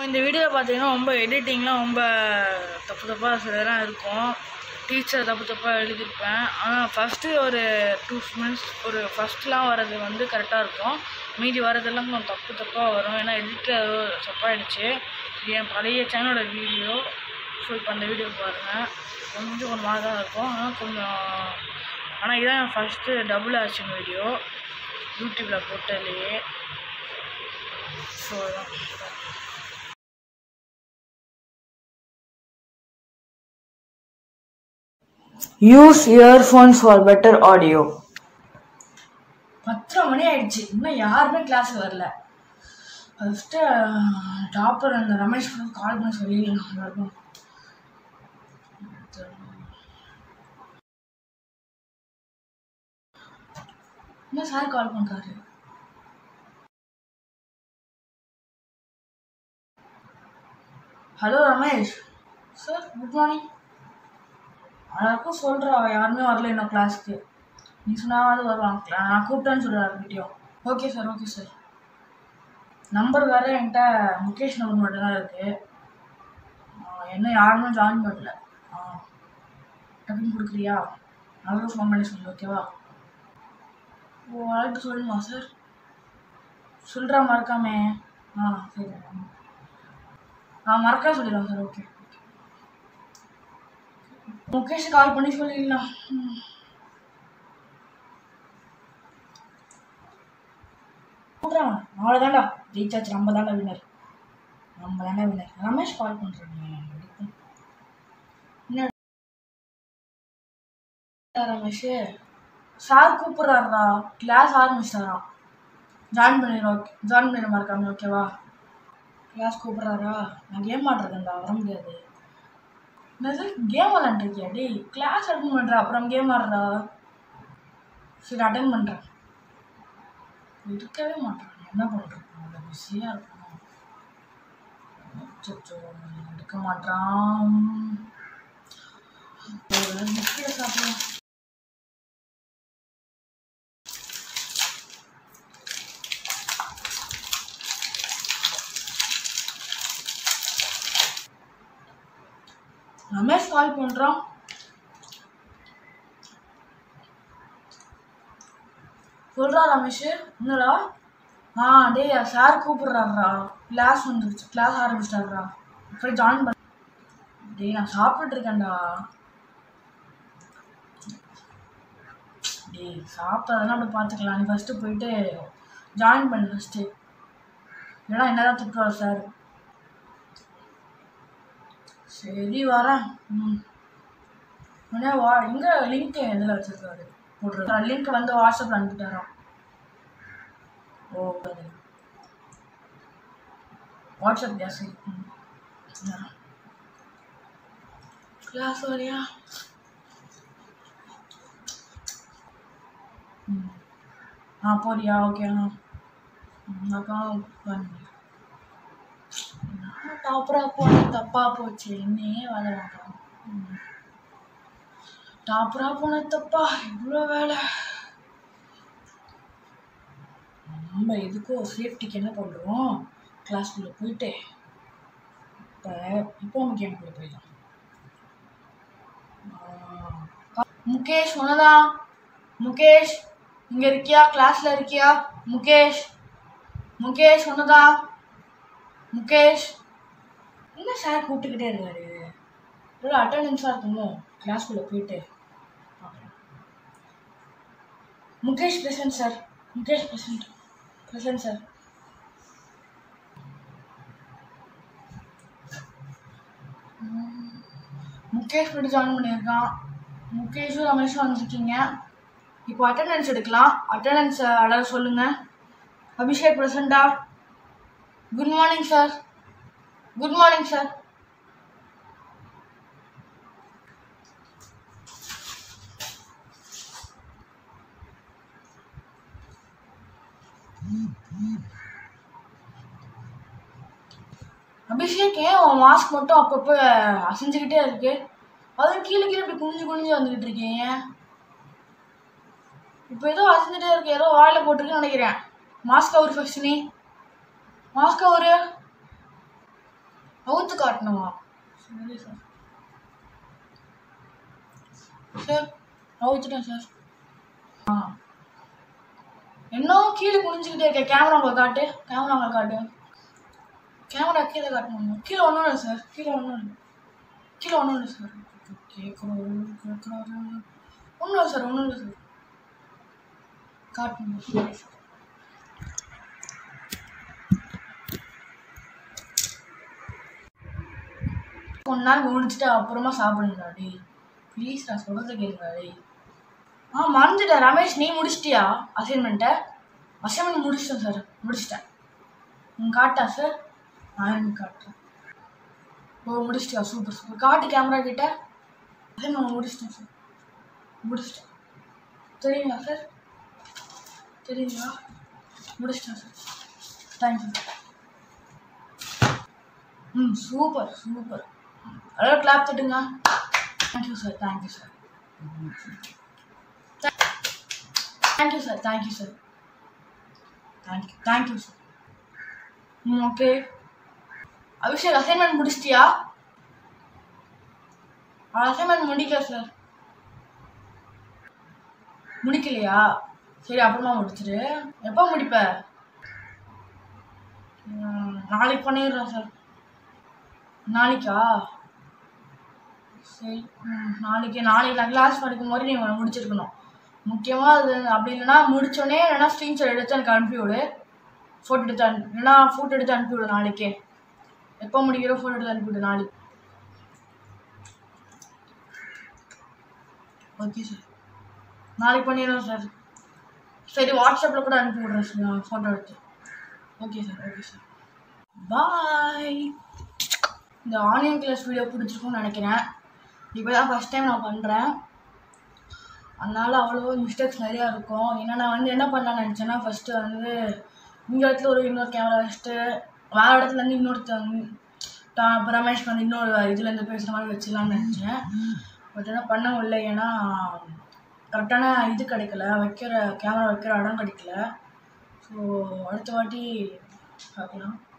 இந்த வீடியோ பார்த்தீங்கன்னா ரொம்ப எடிட்டிங்லாம் ரொம்ப தப்பு தப்பாக சிலதெல்லாம் இருக்கும் டீச்சர் தப்பு தப்பாக எழுதியிருப்பேன் ஆனால் ஃபஸ்ட்டு ஒரு டூ மினிட்ஸ் ஒரு ஃபஸ்ட்லாம் வர்றது வந்து கரெக்டாக இருக்கும் மீதி வரதெல்லாம் கொஞ்சம் தப்பு தப்பாக வரும் ஏன்னா எடிட்டர் தப்பாயிடுச்சு இது என் பழைய சேனலோட வீடியோ ஸோ இப்போ அந்த வீடியோ பாருங்கள் கொஞ்சம் ஒரு மாதிரி தான் இருக்கும் ஆனால் கொஞ்சம் ஆனால் இதான் என் ஃபஸ்ட்டு டபுள் ஆக்ஷன் வீடியோ யூடியூப்பில் போட்டதுலேயே ஸோ அதான் use earphones for better audio பத்தரை மணி ஆயிடுச்சு இன்னும் யாருமே கிளாஸுக்கு வரல ஃபஸ்ட்டு டாப்பர் அந்த ரமேஷ் கால் பண்ணி சொல்லிடலாம் எல்லாருக்கும் என்ன சார் கால் பண்ணுறாரு hello Ramesh sir good morning எல்லாருக்கும் சொல்கிறா யாருமே வரல இன்னும் கிளாஸ்க்கு நீ சொன்னாவது வருவாங்க நான் கூப்பிட்டேன்னு சொல்கிறேன் யார்கிட்டயும் okay sir okay sir number வேறு என்கிட்ட முகேஷ் நம்பர் மட்டும் தான் இருக்குது என்ன யாருமே ஜாயின் பண்ணல ஆ டக்குன்னு கொடுக்குறியா நல்லா ஃபோன் பண்ணி சொல்லு ஓகேவா ஓ ஆள்கிட்ட சொல்லணுமா சார் சொல்கிறா மறக்காமே ஆ சரி ஆ மறக்காம சொல்லிடுவோம் சார் ஓகே முகேஷ் கால் பண்ணி சொல்லிடலாம் ம். கூப்பிட்றான் அவ்வளோதான்டா ரீசார்ஜ் நம்ம தாண்டா வின்னர் நம்ம தாண்டா வின்னர் ரமேஷ் கால் பண்ணுறேன் என்ன ரமேஷ் சார் கூப்பிட்றாருடா கிளாஸ் ஆரம்பிச்சிட்டாராம் ஜாயின் பண்ணிடுறோம் ஜாயின் பண்ணிட மறக்காம ஓகேவா கிளாஸ் கூப்பிட்றாரா நான் கேம் ஆடுறதுண்டா வர முடியாது என்னது கேம் விளாண்டுருக்கியா டேய் கிளாஸ் அட்டன் பண்ணுற அப்புறம் கேம் ஆடுறா சரி அட்டன் பண்ணுறேன் இருக்கவே மாட்டேன் என்ன பண்ணுறேன் அவ்வளோ பிஸியாக இருக்கணும் அச்சோ எடுக்க மாட்டான் ஒரு முக்கிய சாப்பிடலாம் ரமேஷ் கால் பண்ணுறான் சொல்கிறா ரமேஷ் என்னடா ஆ டேய் சார் கூப்பிட்றாருடா கிளாஸ் வந்துருச்சு கிளாஸ் ஆரம்பிச்சிட்டாருடா போய் ஜாயின் பண்ண டேய் நான் சாப்பிட்டுட்டு இருக்கேன்டா டேய் சாப்பிட்டதெல்லாம் அப்படி பார்த்துக்கலாம் நீ ஃபஸ்ட்டு போயிட்டு ஜாயின் பண்ணு ஃபஸ்ட்டு இல்லைனா என்ன தான் திட்டுவார் சார் சரி வரேன் ம் உடனே வா எங்கே லிங்க் எதில் வச்சுருக்காரு போட்டுருக்காரு லிங்க் வந்து வாட்ஸ்அப்பில் அனுப்பிட்டாராம் ஓ அது வாட்ஸ்அப் சரி ம் கிளாஸ் வரையா ம் ஆ போறியா ஓகே ஆ அக்கா பண்ணு டாப்பராக போனது தப்பாக போச்சு இன்னையே வேலை வாங்குறோம் டாப்பராக போனது தப்பா இவ்வளோ வேலை நம்ம எதுக்கோ சேஃப்டிக்கு என்ன பண்ணுறோம் கிளாஸ்குள்ளே போயிட்டு இப்போ இப்போ நம்ம கேமுக்குள்ளே போயிடலாம் ஆ, முகேஷ் உனதா முகேஷ் இங்கே இருக்கியா கிளாஸில் இருக்கியா முகேஷ் முகேஷ் உனதா முகேஷ் என்ன சார் கூப்பிட்டுக்கிட்டே இருக்காரு எவ்வளோ அட்டண்டன்ஸாக இருக்குமோ கிளாஸ்குள்ளே போயிட்டு பார்க்குறேன் Mukesh present sir Mukesh present present sir Mukesh மட்டும் ஜாயின் பண்ணியிருக்கான் முகேஷும் ரமேஷும் வந்திருக்கீங்க இப்போ அட்டண்டன்ஸ் எடுக்கலாம் அட்டண்டன்ஸ் அதாவது சொல்லுங்கள் அபிஷேக் பிரசண்டா good morning sir good morning sir Abhishek ஏன் உன் மாஸ்க் மட்டும் அப்பப்போ அசைஞ்சுக்கிட்டே இருக்கு அதுவும் கீழே கீழே இப்படி குனிஞ்சு குனிஞ்சு வந்துக்கிட்டு இருக்கீங்க இப்போ ஏதோ அசைஞ்சுட்டே இருக்கு ஏதோ வாயில போட்டிருக்குன்னு நினைக்கிறேன் மாஸ்க் அவர் ஃபர்ஸ்ட் நீ மாஸ்க் அவரு அவுத்து காட்டணுமா சரி சார் சார் அவுத்துட்டேன் சார் ஆ இன்னும் கீழே குனிஞ்சுக்கிட்டே இருக்க கேமரா உங்களை காட்டு கேமரா உங்களை காட்டு கேமரா கீழே காட்டணும் கீழே ஒன்றும் இல்லை சார் கீழே ஒன்றும் இல்லை கீழே ஒன்றும் இல்லை சார் கேட்குறாரு கேட்குறாரு ஒன்றும் இல்லை சார் ஒன்றும் இல்லை சார் காட்டணும் சரி சார் கொஞ்ச நாள் முடிச்சுட்டு அப்புறமா சாப்பிடுங்கடா டேய் ப்ளீஸ் நான் சொல்கிறத கேளுங்கடா டேய் ஆ மறந்துட்டேன் ரமேஷ் நீ முடிச்சிட்டியா அசைன்மெண்ட்டை அசைன்மெண்ட் முடிச்சிட்டேன் சார் முடிச்சிட்டேன் நீங்கள் காட்டா சார் நான் எனக்கு காட்டுறேன் ஓ முடிச்சிட்டியா சூப்பர் சூப்பர் காட்டு கேமரா கிட்ட அசைன்மெண்ட் முடிச்சிட்டேன் சார் முடிச்சிட்டேன் தெரியுங்களா சார் தெரியுங்களா முடிச்சிட்டேன் சார் தேங்க்யூ ம் சூப்பர் சூப்பர் அதாவது கிளாப் தட்டுங்க thank you sir thank you sir thank you sir thank you sir thank you thank you sir ம் ஓகே அபிஷேக் அசைன்மெண்ட் முடிச்சிட்டியா அசைன்மெண்ட் முடிக்கல சார் முடிக்கலையா சரி அப்புறமா முடிச்சிரு எப்போ முடிப்ப ம், நாளைக்கு பண்ணிடுறேன் சார் நாளைக்கா சரி ம், நாளைக்கு நாளைக்கு நான் கிளாஸ் படிக்கும் போது நீ முடிச்சிருக்கணும் முக்கியமாக அது அப்படி இல்லைன்னா முடிச்சோடனே இல்லைன்னா ஸ்க்ரீன்ஷாட் எடுத்து எனக்கு அனுப்பி விடு ஃபோட்டோ எடுத்து அனுப்பி இல்லைன்னா ஃபோட்டோ எடுத்து அனுப்பி விடு நாளைக்கே எப்போ முடிக்கிறோ ஃபோட்டோ எடுத்து அனுப்பி விடு நாளைக்கு ஓகே சார் நாளைக்கு பண்ணிடுறோம் சார் சரி வாட்ஸ்அப்பில் கூட அனுப்பி விட்றேன் சார் ஃபோட்டோ எடுத்து okay sir okay sir bye இந்த ஆன்லைன் கிளாஸ் வீடியோ பிடிச்சிருக்கும்னு நினைக்கிறேன் இப்போ தான் ஃபஸ்ட் டைம் நான் பண்ணுறேன் அதனால் அவ்வளோ மிஸ்டேக்ஸ் நிறையா இருக்கும் ஏன்னா நான் வந்து என்ன பண்ணலாம்னு நினச்சேன்னா ஃபஸ்ட்டு வந்து இந்த இடத்துல ஒரு இன்னொரு கேமரா வச்சுட்டு வேறு இடத்துலேருந்து இன்னொருத்தவங்க தான் இப்போ ரமேஷ் வந்து இன்னொரு இதுலேருந்து பேசுகிற மாதிரி வச்சிடலாம்னு நினச்சேன் பட் ஆனால் பண்ண முடியல ஏன்னா கரெக்டான இது கிடைக்கல வைக்கிற கேமரா வைக்கிற இடம் கிடைக்கல ஸோ அடுத்த வாட்டி பார்க்கலாம்